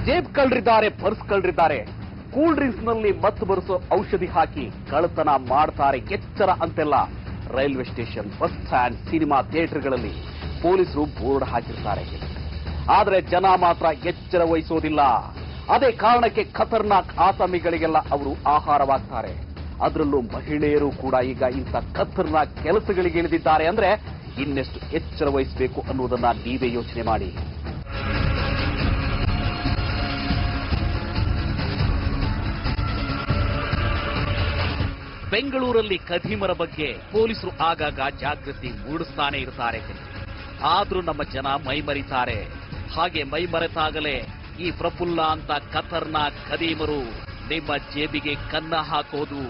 ಜೇಬ್ ಕಳ್ರಿದ್ದಾರೆ ಪರ್ಸ್ ಕಳ್ರಿದ್ದಾರೆ cool drinks ನಲ್ಲಿ ಮತ್ತು ಬರೆಸೋ ಔಷಧಿ ಹಾಕಿ ಕಳ್ಳತನ ಮಾಡ್ತಾರೆ ಎಚ್ಚರ ಅಂತೆಲ್ಲ railway station bus stand cinema ಥಿಯೇಟರ್ಗಳಲ್ಲಿ ಪೊಲೀಸರು ಬೋರ್ಡ್ ಹಾಕಿರ್ತಾರೆ ಆದರೆ ಜನ ಮಾತ್ರ ಎಚ್ಚರ ವಹಿಸೋದಿಲ್ಲ ಅದೇ ಕಾರಣಕ್ಕೆ ಖತರ್ನಾಕ್ ಆಸಾಮಿಗಳಿಗೆಲ್ಲ ಅವರು ಆಹಾರವಾಗ್ತಾರೆ ಅದರಲ್ಲೂ ಮಹಿಳೆಯರು ಕೂಡ ಈಗ ಇಂಥ ಖತರ್ನಾಕ್ ಕೆಲಸಗಳಿಗೆ ಇಳಿದಿದ್ದಾರೆ ಅಂದ್ರೆ ಇನ್ನೆಷ್ಟು ಎಚ್ಚರ ವಹಿಸಬೇಕು ಅನ್ನೋದನ್ನ ನೀವೇ ಯೋಚನೆ ಮಾಡಿ ಬೆಂಗಳೂರಲ್ಲಿ ಖದೀಮರ ಬಗ್ಗೆ ಪೊಲೀಸರು ಆಗಾಗ ಜಾಗೃತಿ ಮೂಡಿಸ್ತಾನೆ ಇರ್ತಾರೆ ಆದ್ರೂ ನಮ್ಮ ಜನ ಮೈಮರಿತಾರೆ ಹಾಗೆ ಮೈಮರೆತಾಗಲೇ ಈ ಪ್ರಫುಲ್ಲ ಅಂತ ಖತರ್ನಾಕ್ ಖದೀಮರು ನಿಮ್ಮ ಜೇಬಿಗೆ ಕನ್ನ ಹಾಕೋದು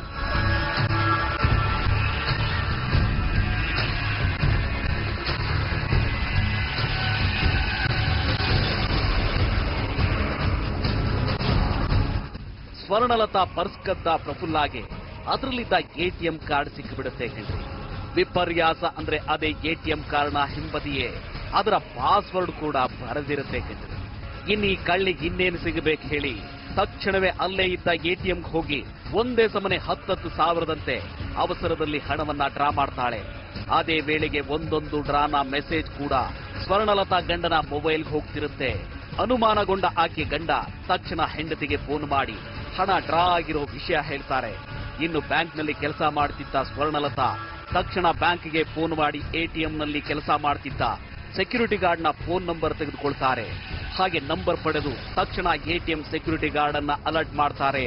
ಸ್ವರ್ಣಲತಾ ಪರ್ಸ್ ಕದ್ದ ಪ್ರಫುಲ್ಲಾಗೆ ಅದರಲ್ಲಿದ್ದ ಎಟಿಎಂ ಕಾರ್ಡ್ ಸಿಕ್ಕಿಬಿಡುತ್ತೆ ಹೆಂಡ್ರಿ ವಿಪರ್ಯಾಸ ಅಂದ್ರೆ ಅದೇ ಎಟಿಎಂ ಕಾರ್ಡ್ನ ಹಿಂಬದಿಯೇ ಅದರ ಪಾಸ್ವರ್ಡ್ ಕೂಡ ಬರೆದಿರುತ್ತೆ ಹೆಂಡ್ರಿ ಇನ್ನು ಈ ಕಳ್ಳಿಗೆ ಇನ್ನೇನು ಸಿಗಬೇಕು ಹೇಳಿ ತಕ್ಷಣವೇ ಅಲ್ಲೇ ಇದ್ದ ಎಟಿಎಂ ಹೋಗಿ ಒಂದೇ ಸಮನೆ ಹತ್ತತ್ತು ಸಾವಿರದಂತೆ ಅವಸರದಲ್ಲಿ ಹಣವನ್ನ ಡ್ರಾ ಮಾಡ್ತಾಳೆ ಅದೇ ವೇಳೆಗೆ ಒಂದೊಂದು ಡ್ರಾನ ಮೆಸೇಜ್ ಕೂಡ ಸ್ವರ್ಣಲತಾ ಗಂಡನ ಮೊಬೈಲ್ಗೆ ಹೋಗ್ತಿರುತ್ತೆ ಅನುಮಾನಗೊಂಡ ಆಕೆ ಗಂಡ ತಕ್ಷಣ ಹೆಂಡತಿಗೆ ಫೋನ್ ಮಾಡಿ ಹಣ ಡ್ರಾ ಆಗಿರೋ ವಿಷಯ ಹೇಳ್ತಾರೆ ಇನ್ನು ಬ್ಯಾಂಕ್ನಲ್ಲಿ ಕೆಲಸ ಮಾಡ್ತಿದ್ದ ಸ್ವರ್ಣಲತಾ ತಕ್ಷಣ ಬ್ಯಾಂಕ್ಗೆ ಫೋನ್ ಮಾಡಿ ಎಟಿಎಂನಲ್ಲಿ ಕೆಲಸ ಮಾಡ್ತಿದ್ದ ಸೆಕ್ಯೂರಿಟಿ ಗಾರ್ಡ್ನ ಫೋನ್ ನಂಬರ್ ತೆಗೆದುಕೊಳ್ತಾರೆ ಹಾಗೆ ನಂಬರ್ ಪಡೆದು ತಕ್ಷಣ ಎಟಿಎಂ ಸೆಕ್ಯೂರಿಟಿ ಗಾರ್ಡ್ ಅನ್ನ ಅಲರ್ಟ್ ಮಾಡ್ತಾರೆ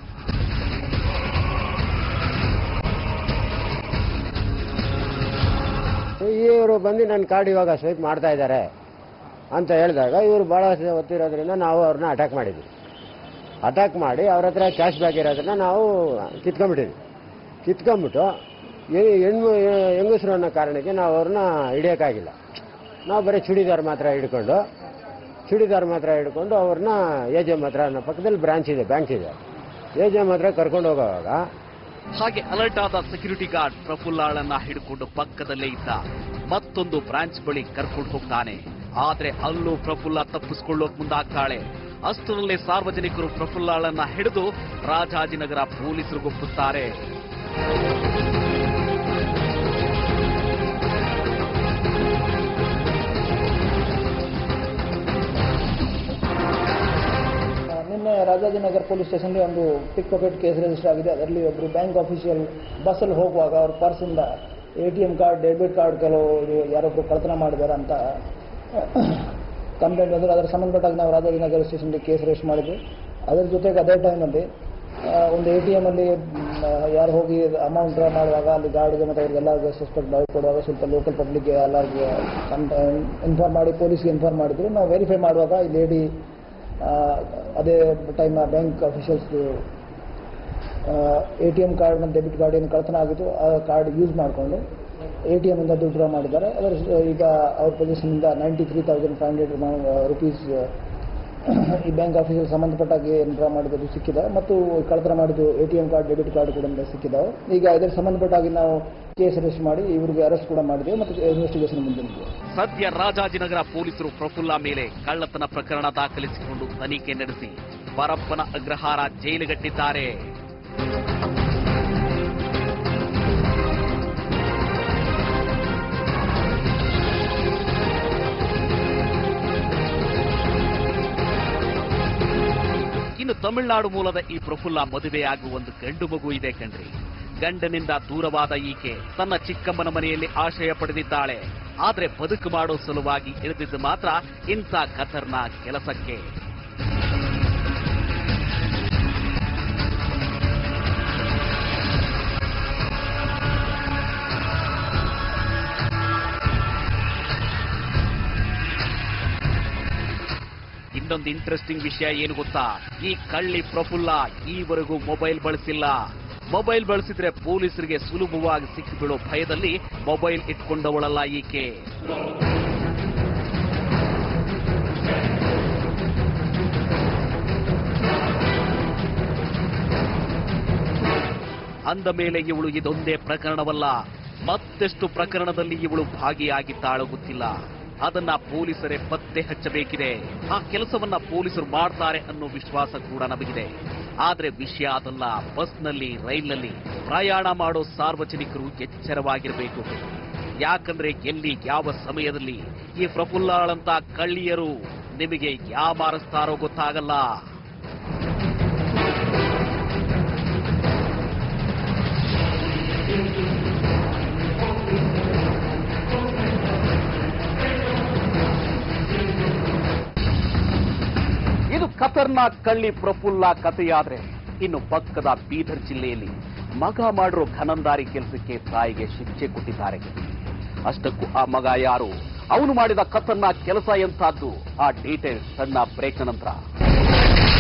ಇವರು ಬಂದು ನನ್ನ ಕಾರ್ಡ್ ಇವಾಗ ಸ್ವೈಪ್ ಮಾಡ್ತಾ ಇದ್ದಾರೆ ಅಂತ ಹೇಳಿದಾಗ ಇವರು ಭಾಳ ಒತ್ತಿರೋದ್ರಿಂದ ನಾವು ಅವ್ರನ್ನ ಅಟ್ಯಾಕ್ ಮಾಡಿದ್ವಿ ಅಟ್ಯಾಕ್ ಮಾಡಿ ಅವ್ರ ಹತ್ರ ಕ್ಯಾಶ್ ಬ್ಯಾಕ್ ಇರೋದ್ರಿಂದ ನಾವು ಕಿತ್ಕೊಂಡ್ಬಿಟ್ಟಿದ್ವಿ ಕಿತ್ಕೊಂಡ್ಬಿಟ್ಟು ಹೆಣ್ಣು ಹೆಣ್ಣು ಹೆಂಗಸರು ಅನ್ನೋ ಕಾರಣಕ್ಕೆ ನಾವು ಅವ್ರನ್ನ ಹಿಡಿಯೋಕ್ಕಾಗಿಲ್ಲ ನಾವು ಬರೀ ಚೂಡಿದಾರ್ ಮಾತ್ರ ಹಿಡ್ಕೊಂಡು ಚೂಡಿದಾರ್ ಮಾತ್ರ ಹಿಡ್ಕೊಂಡು ಅವ್ರನ್ನ ಎ ಜೆ ಎಮ್ ಹತ್ರ ಅನ್ನೋ ಪಕ್ಕದಲ್ಲಿ ಬ್ರಾಂಚ್ ಇದೆ ಬ್ಯಾಂಕ್ ಇದೆ ಎ ಜೆ ಎಮ್ ಹತ್ರ ಕರ್ಕೊಂಡು ಹೋಗೋವಾಗ ಹಾಗೆ ಅಲರ್ಟ್ ಆದ ಸೆಕ್ಯೂರಿಟಿ ಗಾರ್ಡ್ ಪ್ರಫುಲ್ಲಾಳನ್ನ ಹಿಡ್ಕೊಂಡು ಪಕ್ಕದಲ್ಲೇ ಇದ್ದ ಮತ್ತೊಂದು ಬ್ರಾಂಚ್ ಬಳಿ ಕರ್ಕೊಂಡು ಹೋಗ್ತಾನೆ ಆದ್ರೆ ಅಲ್ಲೂ ಪ್ರಫುಲ್ಲ ತಪ್ಪಿಸ್ಕೊಳ್ಳೋಕ್ ಮುಂದಾಗ್ತಾಳೆ ಅಷ್ಟರಲ್ಲೇ ಸಾರ್ವಜನಿಕರು ಪ್ರಫುಲ್ಲಾಳನ್ನ ಹಿಡಿದು ರಾಜಾಜಿನಗರ ಪೊಲೀಸರಿಗೊಪ್ಪುತ್ತಾರೆ ನಿನ್ನೆ ರಾಜಾಜಿನಗರ್ ಪೊಲೀಸ್ ಸ್ಟೇಷನ್ಗೆ ಒಂದು ಪಿಕ್ ಪಾಕೆಟ್ ಕೇಸ್ ರಿಜಿಸ್ಟರ್ ಆಗಿದೆ ಅದರಲ್ಲಿ ಒಬ್ಬರು ಬ್ಯಾಂಕ್ ಆಫೀಷಿಯಲ್ ಬಸ್ಸಲ್ಲಿ ಹೋಗುವಾಗ ಅವ್ರ ಪರ್ಸಿಂದ A T M card debit card ಕೆಲವು ಯಾರೊಬ್ಬರು ಕಳ್ತನ ಮಾಡಿದ್ದಾರೆ ಅಂತ ಕಂಪ್ಲೇಂಟ್ ಬಂದರೆ ಅದರ ಸಂಬಂಧಪಟ್ಟಾಗ ನಾವು ರಾಜಾಜಿನಗರ ಸ್ಟೇಷನ್ಗೆ ಕೇಸ್ ರಿಜಿಸ್ಟರ್ ಮಾಡಿದ್ವಿ ಅದರ ಜೊತೆಗೆ ಅದೇ ಟೈಮಲ್ಲಿ ಒಂದು ಎ ಟಿ ಎಮಲ್ಲಿ ಯಾರು ಹೋಗಿ ಅಮೌಂಟ್ ಡ್ರಾ ಮಾಡುವಾಗ ಅಲ್ಲಿ ಗಾರ್ಡ್ಗೆ ಮತ್ತು ಅವ್ರಿಗೆಲ್ಲರಿಗೆ ಸಸ್ಪೆಕ್ಟ್ ಡೌಟ್ ಕೊಡುವಾಗ ಸ್ವಲ್ಪ ಲೋಕಲ್ ಪಬ್ಲಿಕ್ಗೆ ಎಲ್ಲರಿಗೆ ಇನ್ಫಾರ್ಮ್ ಮಾಡಿ ಪೊಲೀಸ್ಗೆ ಇನ್ಫಾರ್ಮ್ ಮಾಡಿದ್ರು ನಾವು ವೆರಿಫೈ ಮಾಡುವಾಗ ಈ ಲೇಡಿ ಅದೇ ಟೈಮ್ ಬ್ಯಾಂಕ್ ಅಫಿಷಿಯಲ್ಸ್ದು ಎ ಟಿ ಎಮ್ ಕಾರ್ಡ್ ಮತ್ತು ಡೆಬಿಟ್ ಕಾರ್ಡ್ ಏನು ಕಳ್ತನ ಆಗಿತ್ತು ಆ ಕಾರ್ಡ್ ಯೂಸ್ ಮಾಡಿಕೊಂಡು ಎ ಟಿ ಎಮ್ಮಿಂದ ದುಡ್ಡು ಡ್ರಾ ಮಾಡಿದ್ದಾರೆ ಅದರ ಸ- ಈಗ ಅವ್ರ ಪೊಸಿಷನಿಂದ ninety three thousand five hundred rupees ಈ ಬ್ಯಾಂಕ್ ಆಫೀಸಲ್ಲಿ ಸಂಬಂಧಪಟ್ಟಾಗೆ ಏನು ಡ್ರಾ ಮಾಡಿದ್ದು ಸಿಕ್ಕಿದೆ ಮತ್ತು ಕಳ್ತನ ಮಾಡಿದ್ದು A T M card debit card ಕೂಡ ಸಿಕ್ಕಿದ್ದಾವೆ ಈಗ ಇದಕ್ಕೆ ಸಂಬಂಧಪಟ್ಟಾಗಿ ನಾವು ಕೇಸ್ ರೆಜಿಸ್ಟರ್ ಮಾಡಿ ಇವರಿಗೆ ಅರೆಸ್ಟ್ ಕೂಡ ಮಾಡಿದ್ದೇವೆ ಮತ್ತು ಇನ್ವೆಸ್ಟಿಗೇಷನ್ ಮುಂದಿದೆ ಸದ್ಯ ರಾಜಾಜಿನಗರ ಪೊಲೀಸರು ಪ್ರಫುಲ್ಲ ಮೇಲೆ ಕಳ್ಳತನ ಪ್ರಕರಣ ದಾಖಲಿಸಿಕೊಂಡು ತನಿಖೆ ನಡೆಸಿ ಪರಪ್ಪನ ಅಗ್ರಹಾರ ಜೈಲಿಗಟ್ಟಿದ್ದಾರೆ ಇನ್ನು ತಮಿಳುನಾಡು ಮೂಲದ ಈ ಪ್ರಫುಲ್ಲ ಮದುವೆಯಾಗುವ ಒಂದು ಗಂಡು ಮಗು ಇದೆ ಕಣ್ರಿ ಗಂಡನಿಂದ ದೂರವಾದ ಈಕೆ ತನ್ನ ಚಿಕ್ಕಮ್ಮನ ಮನೆಯಲ್ಲಿ ಆಶ್ರಯ ಪಡೆದಿದ್ದಾಳೆ ಆದ್ರೆ ಬದುಕು ಮಾಡೋ ಸಲುವಾಗಿ ಇಳಿದಿದ್ದು ಮಾತ್ರ ಇಂಥ ಖತರ್ನಾ ಕೆಲಸಕ್ಕೆ ಇನ್ನೊಂದು ಇಂಟ್ರೆಸ್ಟಿಂಗ್ ವಿಷಯ ಏನು ಗೊತ್ತಾ ಈ ಕಳ್ಳಿ ಪ್ರಫುಲ್ಲ ಈವರೆಗೂ ಮೊಬೈಲ್ ಬಳಸಿಲ್ಲ ಮೊಬೈಲ್ ಬಳಸಿದ್ರೆ ಪೊಲೀಸರಿಗೆ ಸುಲಭವಾಗಿ ಸಿಕ್ಕಿಬಿಡೋ ಭಯದಲ್ಲಿ ಮೊಬೈಲ್ ಇಟ್ಕೊಂಡವಳಲ್ಲ ಈಕೆ ಅಂದ ಮೇಲೆ ಇವಳು ಇದೊಂದೇ ಪ್ರಕರಣವಲ್ಲ ಮತ್ತೆಷ್ಟು ಪ್ರಕರಣದಲ್ಲಿ ಇವಳು ಭಾಗಿಯಾಗಿದ್ದಾಳೋ ಗೊತ್ತಿಲ್ಲ ಅದನ್ನ ಪೊಲೀಸರೇ ಪತ್ತೆ ಹಚ್ಚಬೇಕಿದೆ ಆ ಕೆಲಸವನ್ನ ಪೊಲೀಸರು ಮಾಡ್ತಾರೆ ಅನ್ನೋ ವಿಶ್ವಾಸ ಕೂಡ ನಮಗಿದೆ ಆದ್ರೆ ವಿಷಯ ಅದಲ್ಲ ಬಸ್ನಲ್ಲಿ ರೈಲ್ನಲ್ಲಿ ಪ್ರಯಾಣ ಮಾಡೋ ಸಾರ್ವಜನಿಕರು ಎಚ್ಚರವಾಗಿರಬೇಕು ಯಾಕಂದ್ರೆ ಎಲ್ಲಿ ಯಾವ ಸಮಯದಲ್ಲಿ ಈ ಪ್ರಫುಲ್ಲಾಳಂತ ಕಳ್ಳಿಯರು ನಿಮಗೆ ಯಾಮಾರಿಸ್ತಾರೋ ಗೊತ್ತಾಗಲ್ಲ ಇದು ಖತರ್ನಾಕ್ ಕಳ್ಳಿ ಪ್ರಫುಲ್ಲ ಕಥೆಯಾದ್ರೆ ಇನ್ನು ಪಕ್ಕದ ಬೀದರ್ ಜಿಲ್ಲೆಯಲ್ಲಿ ಮಗ ಮಾಡಿರೋ ಘನಂದಾರಿ ಕೆಲಸಕ್ಕೆ ತಾಯಿಗೆ ಶಿಕ್ಷೆ ಕೊಟ್ಟಿದ್ದಾರೆ ಅಷ್ಟಕ್ಕೂ ಆ ಮಗ ಯಾರು ಅವನು ಮಾಡಿದ ಖತರ್ನಾಕ್ ಕೆಲಸ ಎಂತಹದ್ದು ಆ ಡೀಟೇಲ್ಸ್ ಸಣ್ಣ ಬ್ರೇಕ್ ನಂತರ